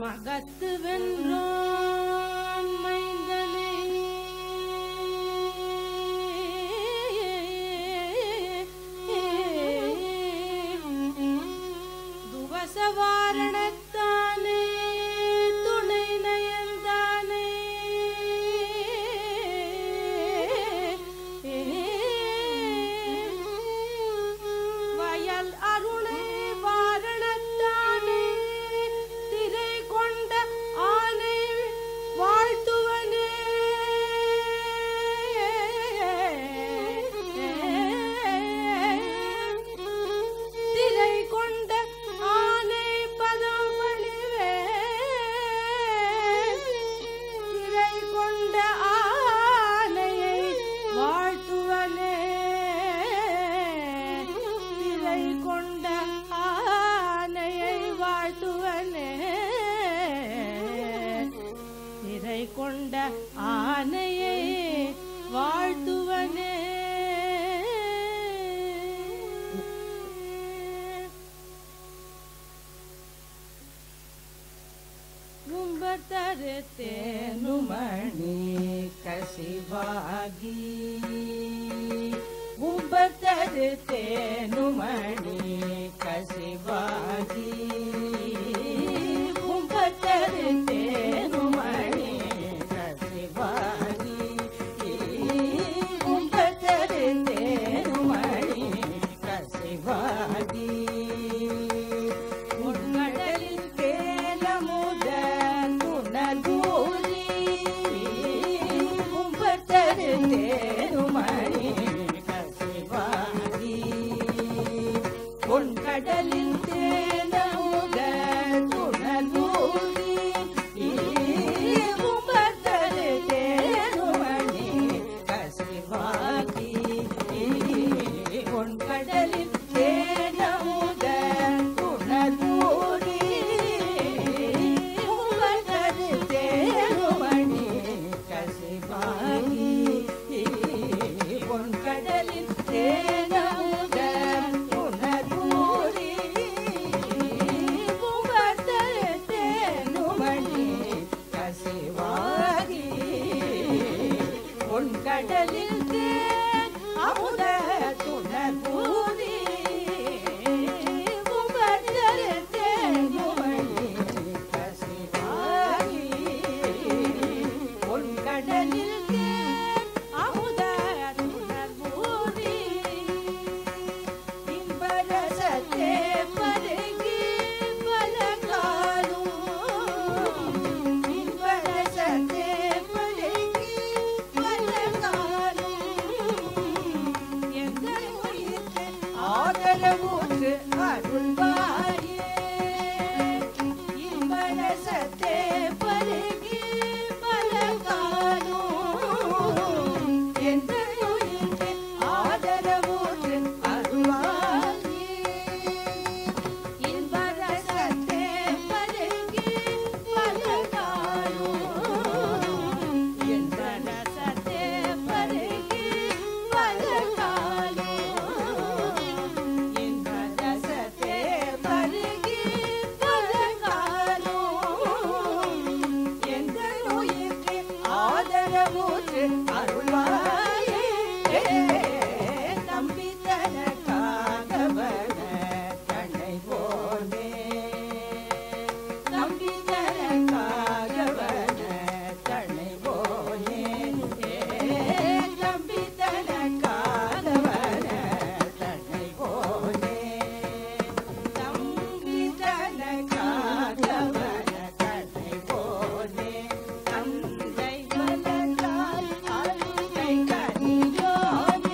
மகத்து வென்றோம் மைந்தனை துவசவாரணத்தானே துணை நயந்தானே வயல் அருணை வாரணத்தானே திரை கொண்ட ஆனை வாழ்த்துவனே திரை கொண்ட ஆனை பதம் பணிவே திரை கொண்ட ஆனையை வாழ்த்துவனே திரை கொண்ட ஆனையை வாழ்த்துவனே திரை கொண்ட ஆனையை வாழ்த்துவனே ನುಮಣಿ ಕಸಿವಾಗಿ ಉಂಬತ್ತರುತ್ತೇನು ಮಣಿ ಕಸಿವಾಗಿ ಉಂಬತ್ತರುತ್ತೇನು ಮಣಿ ಕಸಿವಾಗಿ ಉಂಬತ್ತರುತ್ತೇನು ಮಣಿ ಕಸಿವಾಗಿ உட்கடலில் தேனமுத துணதூரி கும்பத்தரு தேனுமணி கசிவாகி பொன்கடலில் தேனமுத துணதூரி கும்பத்தரு தேனுமணி கசிவாகி பொன்கடலில் தேனமுத குணதூரி உங்கதது தேனுமணி கசிவாகி பொன்கடலில் தேனமுத குணதூரி உங்கதது தேனுமணி கசிவாகி பொன்கடலில் தேன் அமுத துணதூரி உங்கதது தேனுமணி கசிவாகி பொன்கடலில் தேன் அமுத துணதூரி இன்பரசத்தே பருகி பலகாலும் இன்பரசத்தே பருகி பலகாலும் எங்கள் உயிர்க்கு ஆதரவூற்று அருள்வாயே இன்பரசத்தே பருகி பலகாலும் எங்கள் உயிர்க்கு ஆதரவூற்று அருள்வாயே இன்பரசத்தே பருகி பலகாலும் இன்பரசத்தே பருகி பலகாலும் இன்பரசத்தே பருகி பலகாலும் எங்கள் உயிர்க்கு ஆதரவூற்று அருள்வாயே நம்பி தனக்காகவன கண்ணை போனே நம்பி தனக்காகவன கண்ணை போனே நம்பி தனக்காகவன கண்ணை போனே நம்பி தனக்காகவன கண்ணை போனே தந்தை மலர்ந்தால் அருகை கனியோனே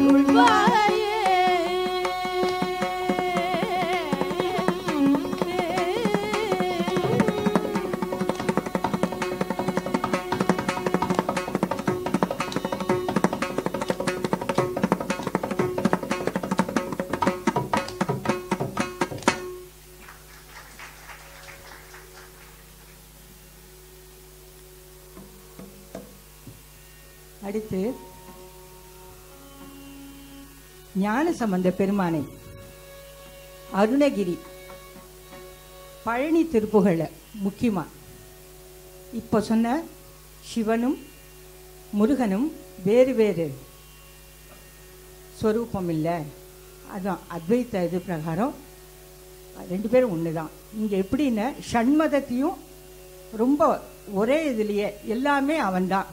அருள்வாயே அடுத்து ஞான சம்பந்த பெருமானை அருணகிரி பழனி திருப்புகழ முக்கியமா இப்போ சொன்ன சிவனும் முருகனும் வேறு வேறு ஸ்வரூபம் இல்லை அதான் அத்வைத்த இது பிரகாரம் ரெண்டு பேரும் ஒன்று தான் இங்கே எப்படின்னா ஷண்மதத்தையும் ரொம்ப ஒரே இதுலேயே எல்லாமே அவன்தான்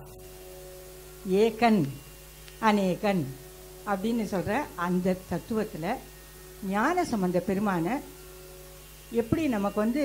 ஏகன் அநேகன் அப்படின்னு சொல்கிற அந்த தத்துவத்தில் ஞான சம்பந்த பெருமான எப்படி நமக்கு வந்து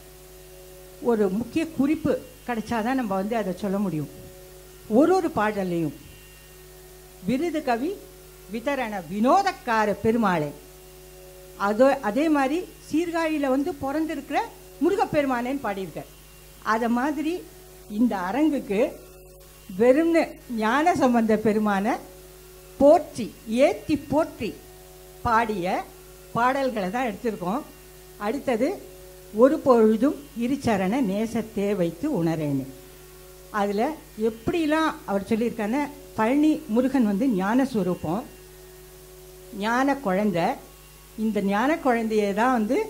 ஒரு முக்கிய குறிப்பு கிடைச்சாதான் நம்ம வந்து அதை சொல்ல முடியும் ஒரு ஒரு பாடல்லையும் விருது கவி விதரண வினோதக்கார பெருமாளே அதோ அதே மாதிரி சீர்காழியில் வந்து பிறந்திருக்கிற முருகப்பெருமானேன்னு பாடியிருக்கார் அதை மாதிரி இந்த அரங்குக்கு வெறும்னு ஞான சம்பந்த பெருமான போற்றி ஏத்தி போற்றி பாடிய பாடல்களை தான் எடுத்திருக்கோம் அடுத்தது ஒரு பொழுதும் இருச்சரண நேசத்தே வைத்து உணரேன்னு அதில் எப்படிலாம் அவர் சொல்லியிருக்காருன்னா பழனி முருகன் வந்து ஞான ஸ்வரூபம் ஞான குழந்தை இந்த ஞான குழந்தைய தான் வந்து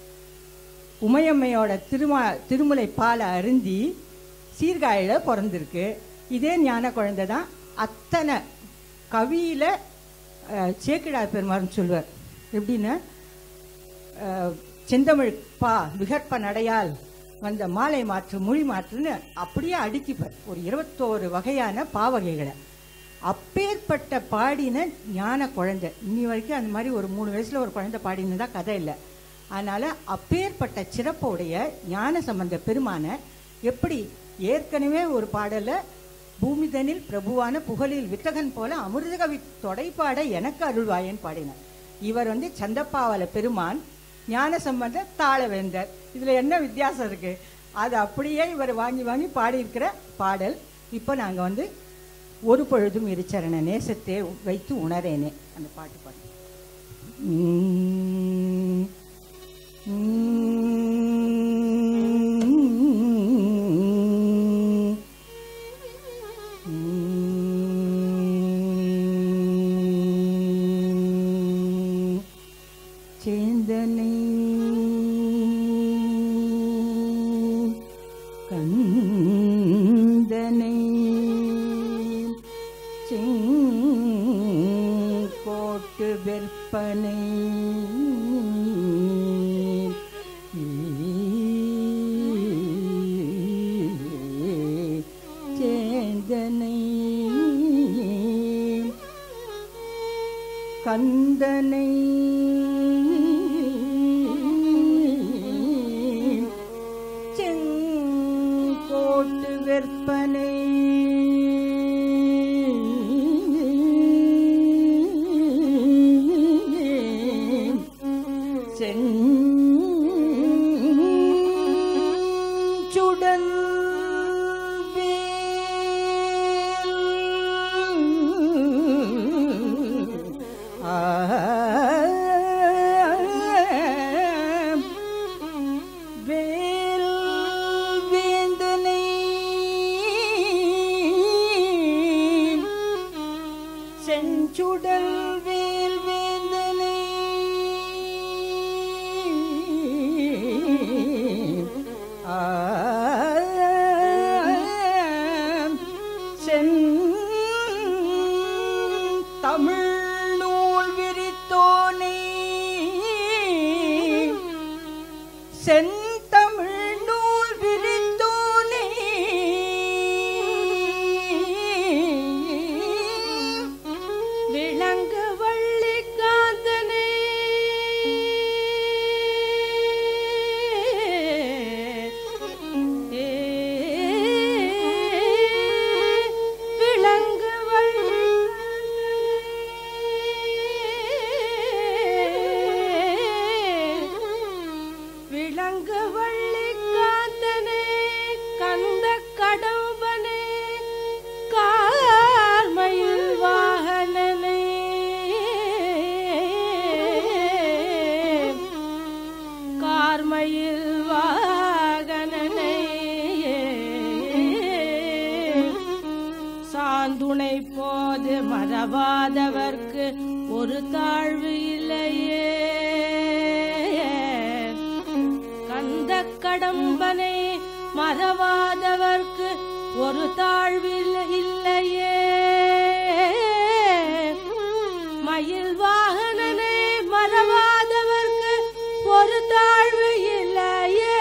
உமையம்மையோட திருமா திருமுலை பாலை அருந்தி சீர்காழியில் பிறந்திருக்கு இதே ஞான குழந்தை தான் அத்தனை கவியில் சேக்கிடார் பெருமாள்னு சொல்லுவார் எப்படின்னா அஹ், செந்தமிழ் பா விகற்ப நடையால் வந்த மாலை மாற்று மொழி மாற்றுன்னு அப்படியே அடுக்கிப்பார் ஒரு இருபத்தோரு வகையான பாவகைகளை அப்பேற்பட்ட பாடின ஞான குழந்தை இன்னி வரைக்கும் அந்த மாதிரி ஒரு மூணு வயசுல ஒரு குழந்தை பாடினதா கதை இல்லை அதனால அப்பேற்பட்ட சிறப்புடைய ஞான சம்பந்த பெருமான எப்படி ஏற்கனவே ஒரு பாடல பூமிதனில் பிரபுவான புகழில் வித்தகன் போல அமிர்தகவி தொடைப்பாட எனக்கு அருள்வாயன் பாடினார் இவர் வந்து சந்தப்பாவல பெருமான் ஞான சம்பந்த தாளவேந்தர் இதுல என்ன வித்தியாசம் இருக்கு அது அப்படியே இவர் வாங்கி வாங்கி பாடியிருக்கிற பாடல் இப்போ நாங்க வந்து ஒரு பொழுதும் இருச்சரண நேசத்தை வைத்து உணரேனே அந்த பாட்டு பாடு உம் உம் உம் சேந்தனை கந்தனை செங்கோட்டு வெற்பனை சேந்தனை கந்தனை செங்கோட்டு வெற்பனை செஞ்சுடல் வேல் ஆம். வேல் வேந்தனை செஞ்சுடல் வேல் வேந்தனை ஆம். சென் தமிழ் நூல் விரித்தோனே செந்தமிழ் நூல் விரித்தோனே விளங்கு வள்ளி காந்தனே ஏ, விளங்கு வள்ளி நான் துணை போது மறவாதவர்க்கு ஒரு தாழ்வு இல்லையே கந்த கடம்பனை மறவாதவர்க்கு ஒரு தாழ்வில் இல்லையே மயில் வாகனனை மறவாதவர்க்கு ஒரு தாழ்வு இல்லையே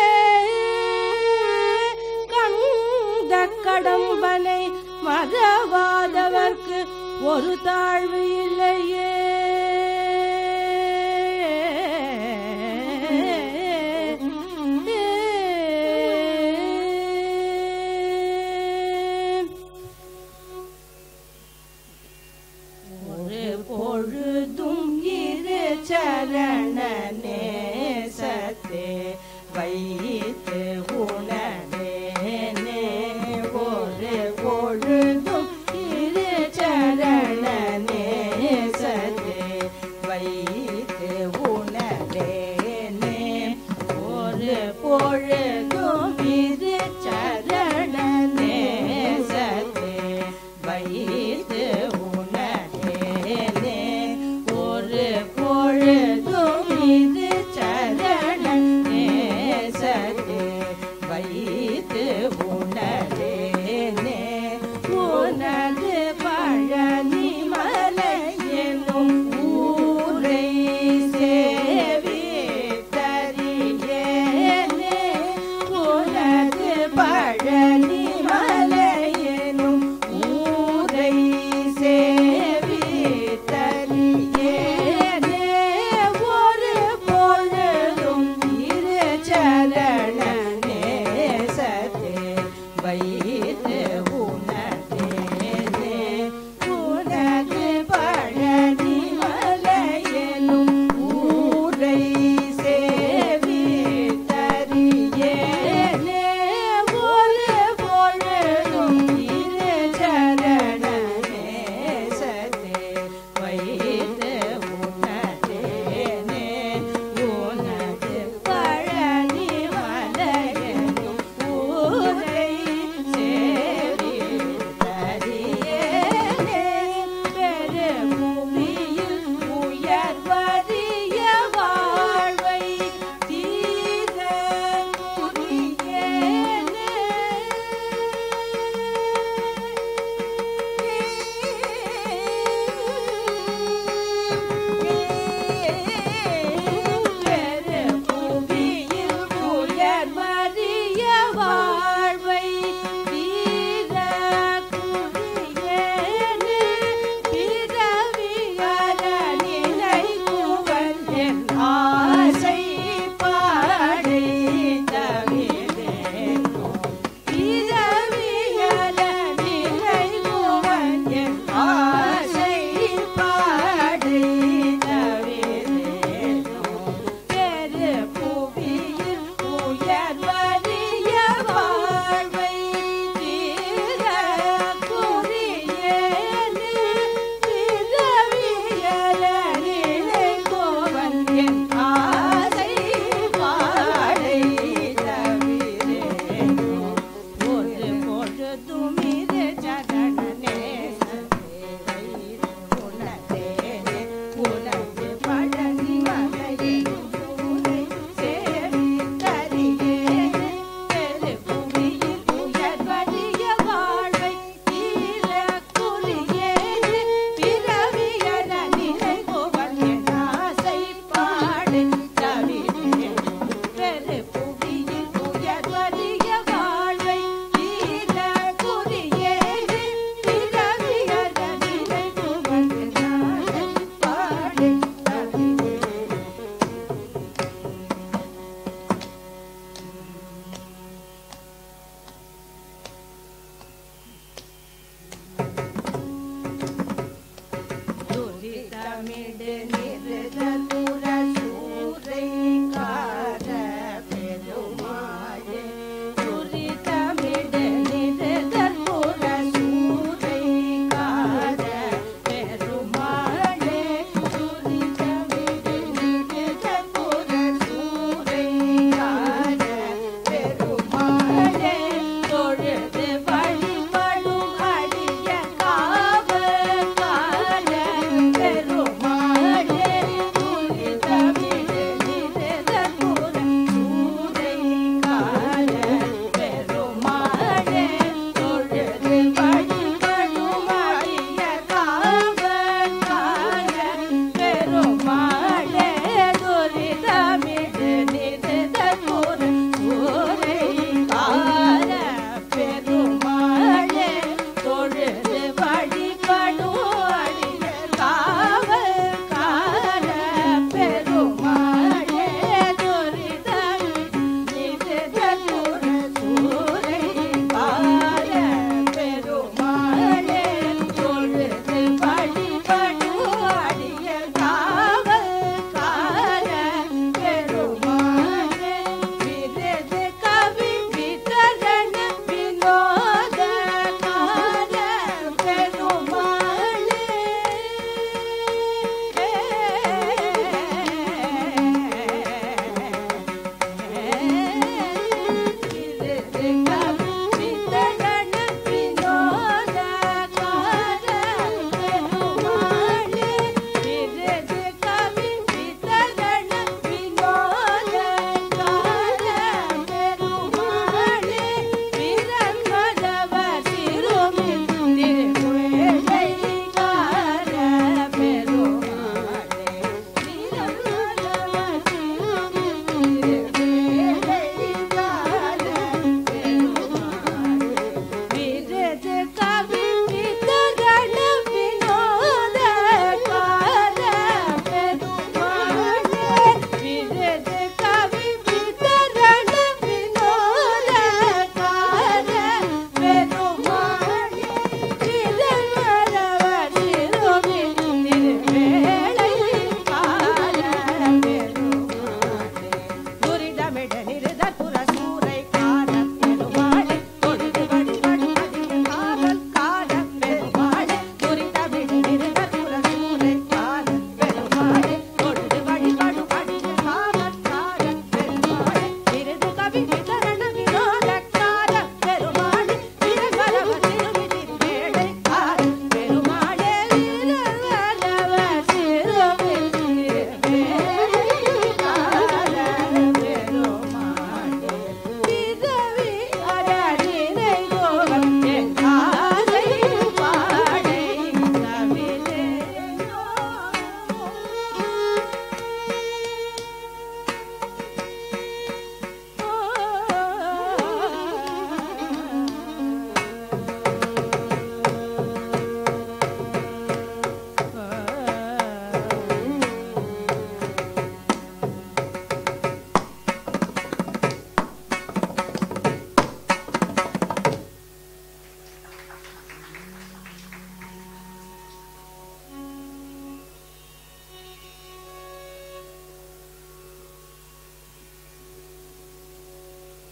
கந்த கடம்பனை மறவாதவர்க்கு ஒரு தாழ்வு இல்லையே ஒரு பொழுதும் இரு சரண நேசத்தே வைத்து உணரேனே ஒரு பொழுதும் இரு சரண நேசத்தே வைத்து உணரேனே ஒரு பொழுதும் இரு சரண நேசத்தே வைத்து உணரேனே ஒரு பொழுதும் இது சரண நேசத்தே வைத்து உணரேனே உனது பழனி மலை என்னும் ஊரை சேவித்தறியேனே உனது பழனி மலை எனும் ஊரை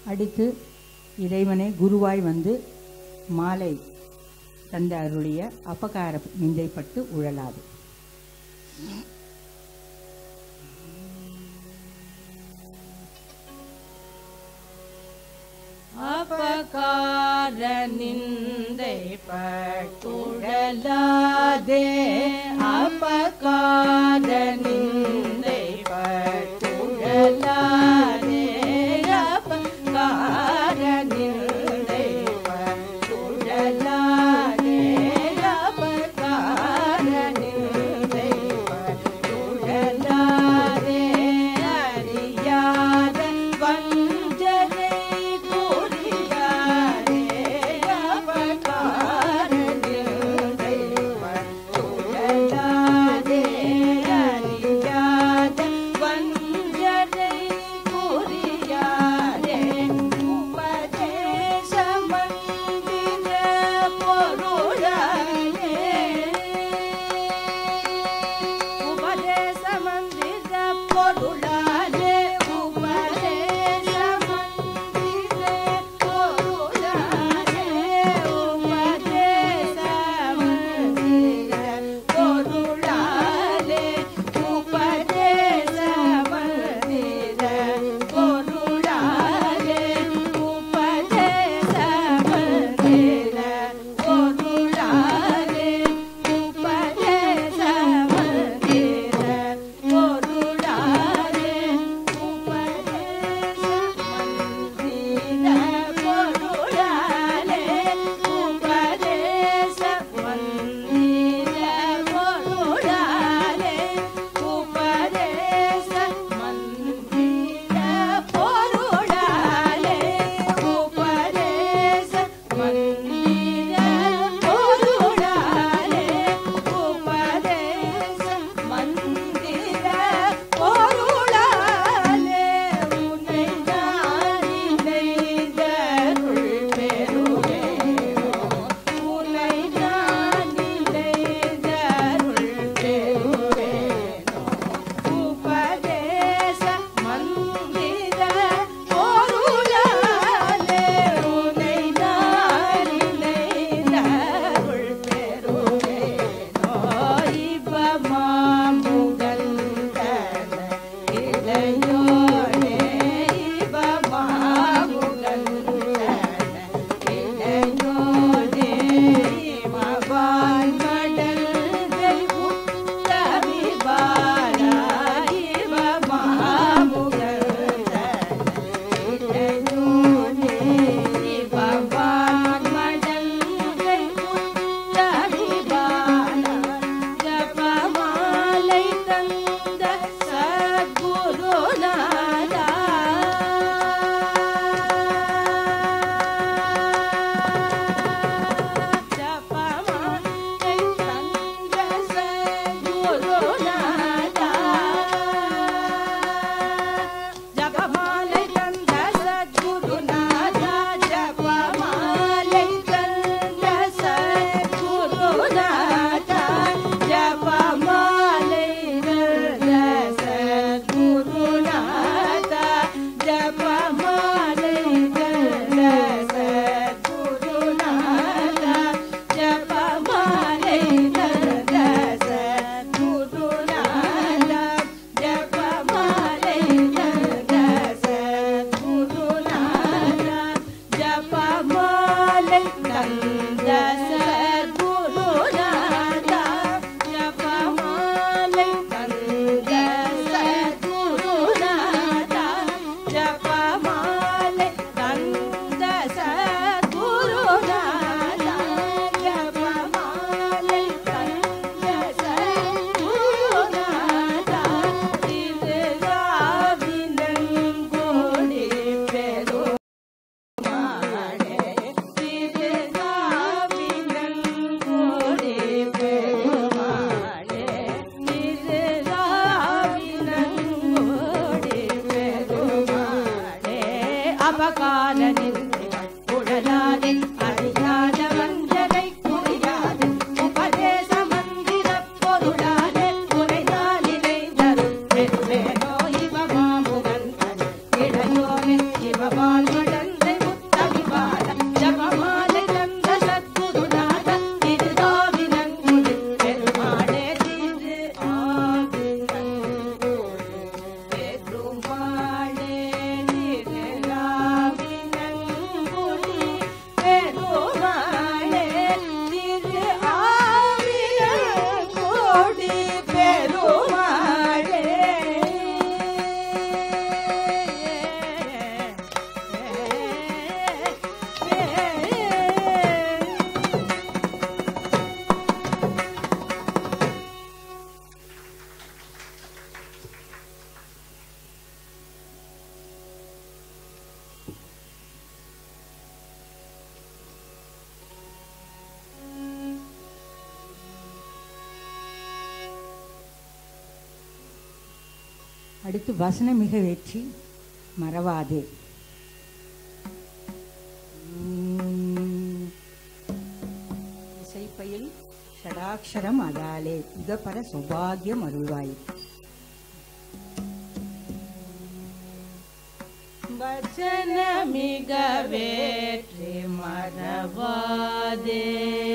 அடுத்து இறைவனை குருவாய் வந்து மாலை தந்த அருளிய அபகார நிந்தைப்பட்டு உழலாது அபகார நிந்தை பட்டுழலாதே அபகார நிந்தை பட்டுழலாதே அபகார நிந்தை பட்டுழலாதே அபகார நிந்தை பட்டுழலாதே அறியாத வஞ்சனை கூறியாரே அபகார நிந்தை பட்டுழலாதே அடுத்து வசன மிக வெற்றி மறவாதே உம், இசைப்பயில் ஷடாட்சரம் அதாலே யுகப்பர சௌபாகியம் அருள்வாய் வச்சனமிக வேற்றி மறவாதே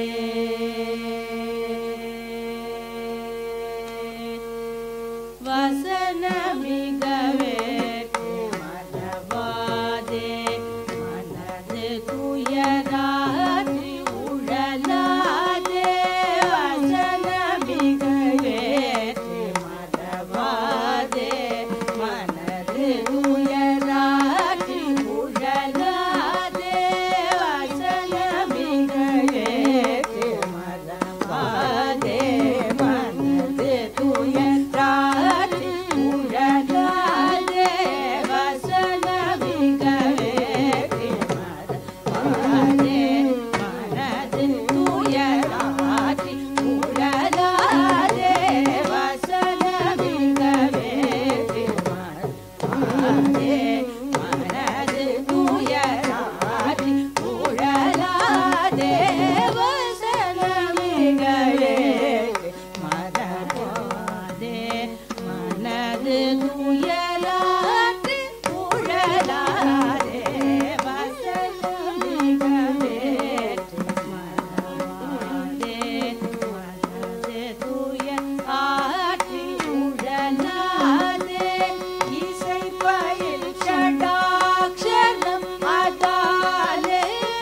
வசனமிக வேற்றி மறவாதே மனது துயராற்றி உழலாதே வசனமிக வேற்றி மறவாதே மனது துயராற்றி உழலாதே வசனமிக வேற்றி மறவாதே மனது துயராற்றி உழலாதே வசனமிக வேற்றி மறவாதே மனது துயராற்றி உழலாதே வசனமிக வேற்றி மறவாதே மனது துயராற்றி உழலாதே வசனமிக வேற்றி மறவாதே மனது துயராற்றி உழலாதே வசனமிக வேற்றி மறவாதே மனது துயராற்றி உழலாதே இசை பயில் ஷடாக்ஷரம் அதாலே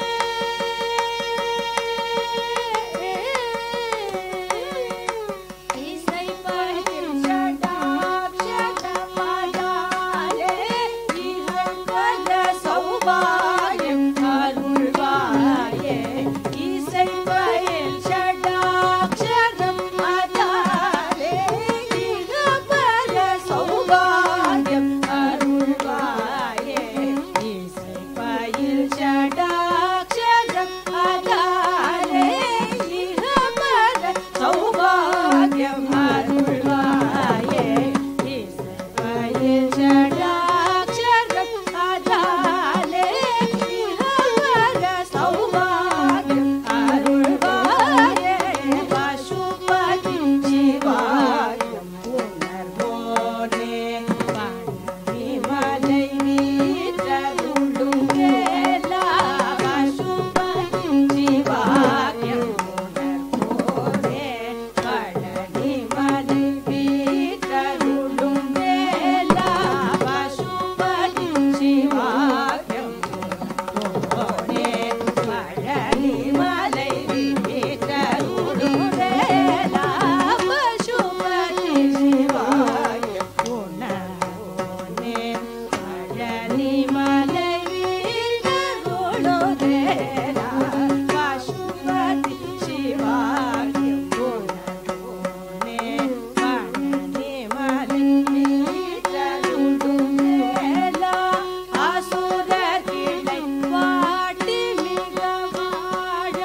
இசை பயில் ஷடாக்ஷரம் அதாலே இகழ்பத சௌபாயம் அருள்வாயே இசை பயில் ஷடாக்ஷரம் அதாலே இகழ்பத சௌபாயம் அருள்வாயே இசை பயில் ஷடாக்ஷரம் அதாலே இகழ்பத சௌபாயம் அருள்வாயே இசை பயில் ஷடாக்ஷரம் அதாலே இகழ்பத சௌபாயம் அருள்வாயே பசுபதி சிவாயம் உணர்வோனே பழனி மலை வீற்றருளும் வேலா பசுபதி சிவாயம் உணர்வோனே பழனி மலை வீற்றருளும் வேலா பசுபதி சிவாயம் உணர்வோனே பழனி மலை வீற்றருளும் வேலா பசுபதி சிவாயம் உணர்வோனே பழனி மலை வீற்றருளும் வேலா பசுபதி சிவாயம் உணர்வோனே பழனி மலை வீற்றருளும் வேலா அசுரர் கிளை வாட்டி மிக வாழ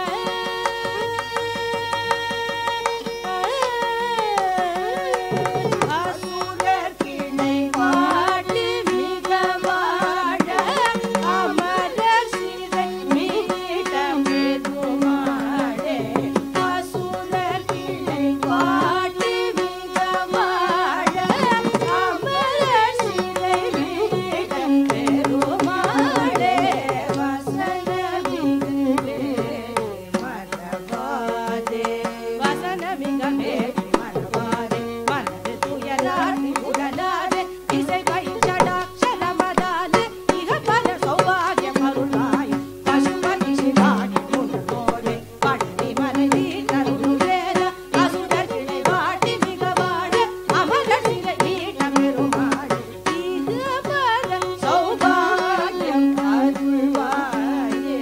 அசுரர் கிளை வாட்டி மிக வாழ அமரர் சிறை மீட்ட பெருமாளே அசுரர் கிளை வாட்டி மிக வாழ அமரர் சிறை மீட்ட பெருமாளே வசனமிகு மறவாதே வசனமிகமே மறவாதே மனது துயராடி உடலாதே இசை பயிற்சடாட்சரமதாலே இக பல சௌபாகியம் அருளாய் பசுபதி சிவாடி உணர்வோரே பழனி மலை தருவேல அசுரர் கிளை வாட்டி மிக வாழ அமரர் சிறை மீட்ட பெருமாள் இக பல சௌபாகியம் அருள்வாயே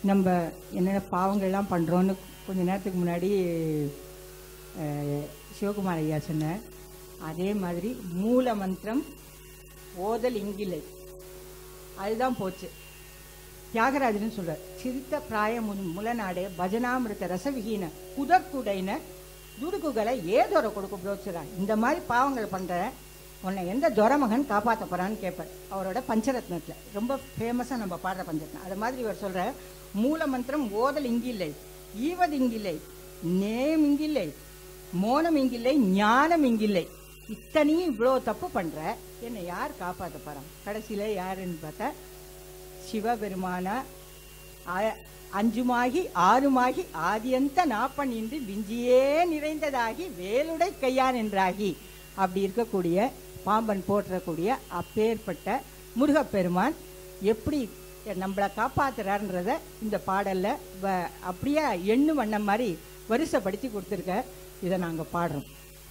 நம்ம என்னென்ன பாவங்கள்லாம் பண்ணுறோன்னு கொஞ்ச நேரத்துக்கு முன்னாடி அஹ், சிவகுமார் ஐயா சொன்னார் அதே மாதிரி மூல மந்திரம் ஓதல் இங்கில்லை அதுதான் போச்சு தியாகராஜன் சொல்றார் சிரித்த பிராய முன் முலநாடே பஜனாமிருத்த ரசவிஹீன குதற்குடைன துடுக்குகளை ஏதொர கொடுக்க புரோச்சரா இந்த மாதிரி பாவங்கள் பண்ற உன்னை எந்த துரமகன் காப்பாற்ற போறான்னு கேட்பார் அவரோட பஞ்சரத்னத்துல ரொம்ப ஃபேமஸா நம்ம பாடுற பஞ்சரத்னம் அது மாதிரி இவர் சொல்ற மூல மந்திரம் ஓதல் இங்கில்லை ஈவது இங்கில்லை நேம் இங்கில்லை மோனம் இங்கில்லை ஞானம் இங்கில்லை இத்தனையும் இவ்வளோ தப்பு பண்ற என்னை யார் காப்பாற்ற போறான் கடைசியில யாருன்னு பார்த்தா சிவபெருமானா ஆ- அஞ்சுமாகி ஆறுமாகி ஆதியந்த நாப்பன் இன்றி விஞ்சியே நிறைந்ததாகி வேலுடை கையான் என்றாகி அப்படி இருக்கக்கூடிய பாம்பன் போற்றக்கூடிய அப்பேற்பட்ட முருகப்பெருமான் எப்படி நம்மளை காப்பாத்துறாருன்றத இந்த பாடல்ல வ- அப்படியே எண்ணு வண்ணம் மாதிரி வரிசைப்படுத்தி கொடுத்துருக்க இதை நாங்க பாடுறோம்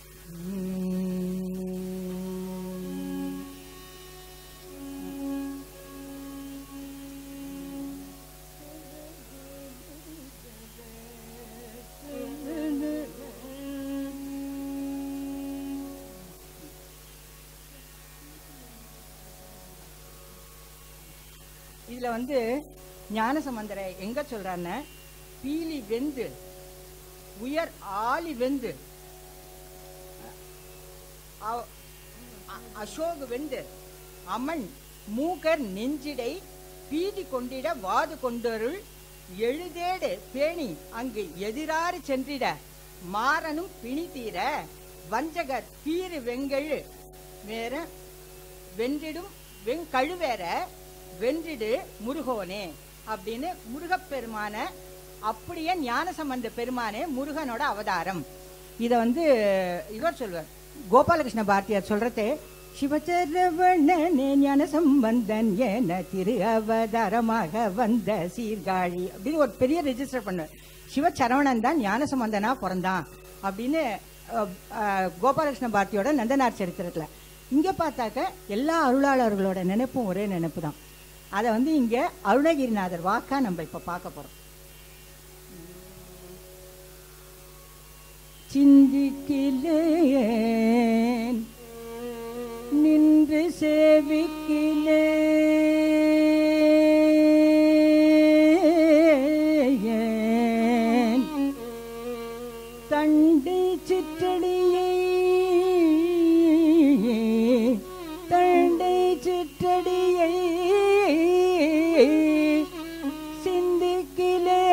உம். இதுல வந்து ஞானசம்பந்தரை எங்க சொல்றான்னு பீலி வெந்து உயர் ஆலி வெந்து அ- அ- அசோக வெந்து அமன் மூகர் நெஞ்சிடை பீதி கொண்டிட வாது கொண்டருள் எழுதேடு பேணி அங்கு எதிராறு சென்றிட மாறனும் பிணி தீர வஞ்சகர் பீறு வெங்கழு வேற வென்றிடும் வெங்கழுவேற வென்றிடு முருகோனே அப்படின்னு முருகப்பெருமான அப்படியே ஞானசம்பந்த பெருமானே முருகனோட அவதாரம் இத வந்து இவர் சொல்வார் கோபாலகிருஷ்ண பாரதியார் சொல்றதே சிவச்சரவணனே ஞான சம்பந்தன் என திரு அவதாரமாக வந்த சீர்காழி அப்படின்னு ஒரு பெரிய ரெஜிஸ்டர் பண்ணுவார் சிவச்சரவணன் தான் ஞான சம்பந்தனா பிறந்தான் அப்படின்னு அஹ், அஹ், கோபாலகிருஷ்ண பாரதியோட நந்தனார் சரித்திரத்துல இங்க பார்த்தாக்க எல்லா அருளாளர்களோட நினைப்பும் ஒரே நினைப்பு தான் அதை வந்து இங்க அருணகிரிநாதர் வாக்கா நம்ம இப்ப பார்க்க போறோம் சிந்திக்கிலேன் நின்று சேவிக்கிலேன் தண்டு சிற்றடியை தண்டை சிற்றடியை சிந்திக்கிலே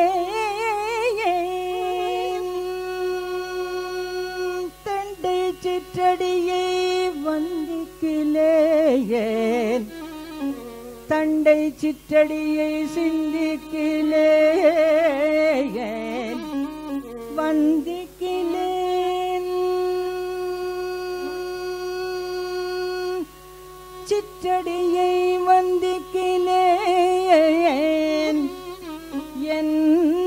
தண்டை சிற்றடியை வந்திக்கிலேயேன் தண்டை சிற்றடியை சிந்திக்கிலேயேன் வந்திக்கிலேன் சிற்றடியை வந்திக்கிலேன் என்றும்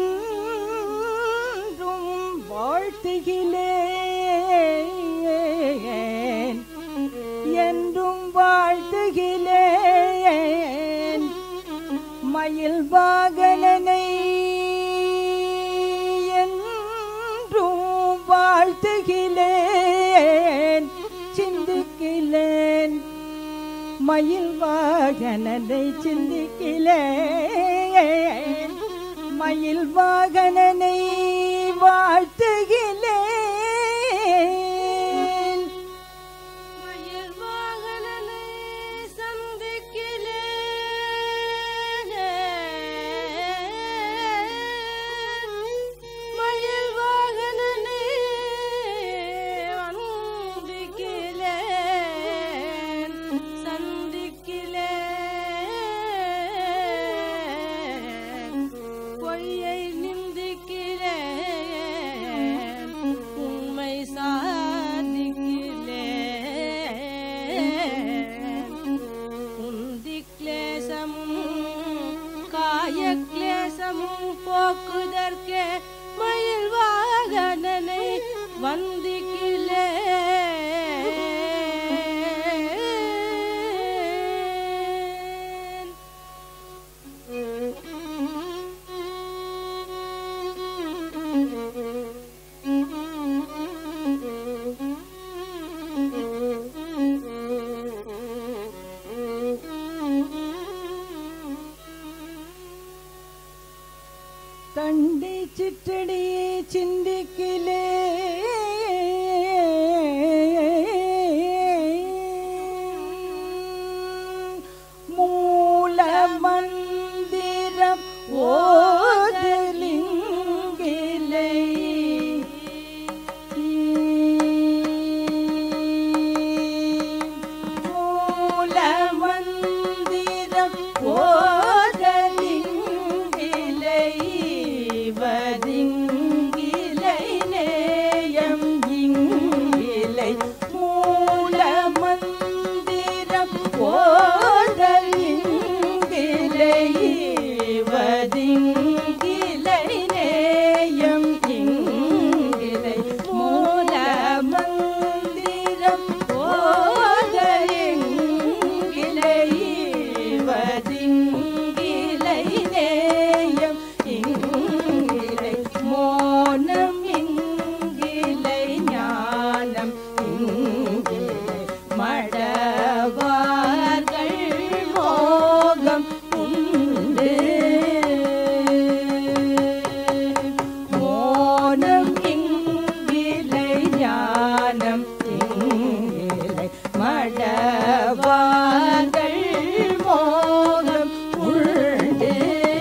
வாழ்த்துகிலேன் என்றும் வாழ்த்துகிலேன் மயில் வாகனனை என்றும் வாழ்த்துகிலேன் சிந்திக்கிலேன் மயில் வாகனனை சிந்திக்கிலேன் மயில் வாகனனை வாழ்த்துகிலேன் மயில் வாகனனை சந்திக்கிலே மயில் வாகனனை வந்திக்கிலே சந்திக்கிலே பொய்யை நிந்திக்கிலே உண்மை சாதிக்கிலே உந்தி கிளேசமும் காய கிளேசமும் போக்குதற்கே மயில் வாகனனை வந்திக்கிலே சிற்றடி சிந்திக்கிலே மூல மந்திரம் ஓதலிங்கிலை மூல மந்திரம் ஓதலிங்கிலை வதிங்கிலை நேயம் இங்கிலை மூல மந்திரம் ஓதலிங்கிலை வதிங்கிலை நேயம் இங்கிலை மூல மந்திரம் ஓதலிங்கிலை வதிங்கிலை நேயம் இங்கிலை மோனம் இங்கிலை ஞானம் இங்கிலை மடவார்கள் மோகம் உண்டு மோனம் இங்கிலை ஞானம் இங்கிலை மடவார்கள் மோகம் உண்டு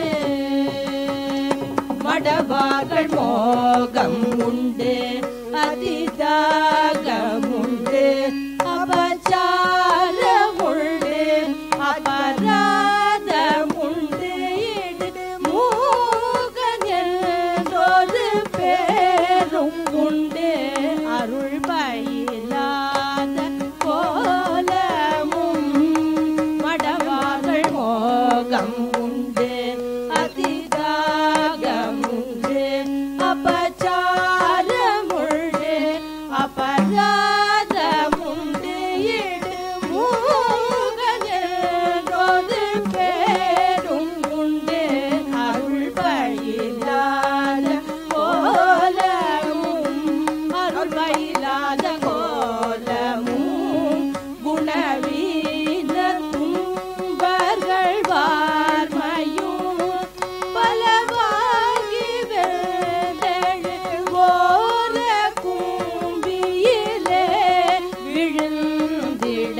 மடவார்கள் மோகம் உண்டு அதிதாகம் உண்டு அபச்சாரம் உண்டு அபராதம் உண்டு இடு மூகன் என்றொரு பேரும் உண்டு அருள் பயிலாத கோலமும் மடவார்கள் மோகம் உண்டு அதிதாகம் உண்டு அபச்சாரம் உண்டு அபராதம் உண்டு இடு மூகனொரு பேரும் உண்டு அருள் பயிலாத கோலமும் அருள் பயிலாத கோலமும் குணவீன துன்பர்கள் வார்மையும் பலவாகி வேந்தழு ஓர கும்பியிலே விழுந்திட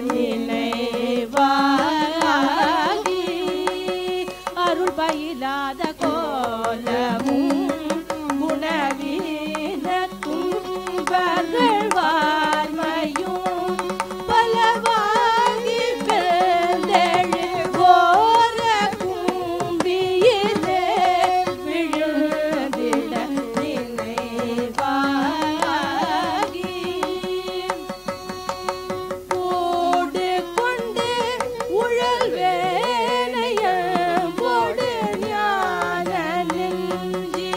நினைவாகி அருள் பயிலாத கோலமும் குணவீன துன்பர்கள் வார்மையும் பலவாகி வேந்தழு ஓர கும்பியிலே விழுந்திட நினைவாகி கூடு கொண்டு உழல் வேலையம் போடு ஞான நெஞ்சி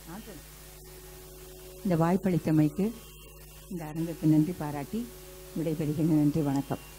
இந்த வாய்ப்பளித்தமைக்கு இந்த அரங்குக்கு நன்றி பாராட்டி விடைபெறுகின்ற நன்றி வணக்கம்